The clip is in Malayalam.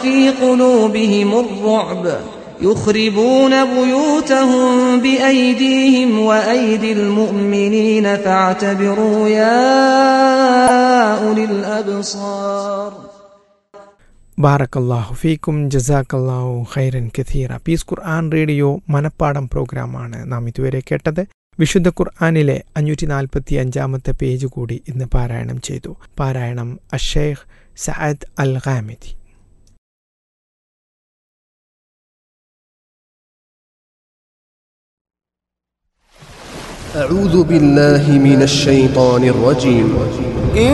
في قلوبهم الرعب يخربون بيوتهم بأيديهم وأيدي المؤمنين فاعتبروا يا أولي الأبصار ബാറക്കല്ലാഹു ഫീക്കും ജസാക്കല്ലാഹു ഖൈറൻ കഥീറ പീസ് ഖുർആൻ റേഡിയോ മനപ്പാടം പ്രോഗ്രാമാണ് നാം ഇതുവരെ കേട്ടത് വിശുദ്ധ ഖുർആാനിലെ അഞ്ഞൂറ്റി നാൽപ്പത്തി അഞ്ചാമത്തെ പേജ് കൂടി ഇന്ന് പാരായണം ചെയ്തു പാരായണം അഷേഖ് സഅദ് അൽ ഖാമിദി أعوذ بالله من الشيطان الرجيم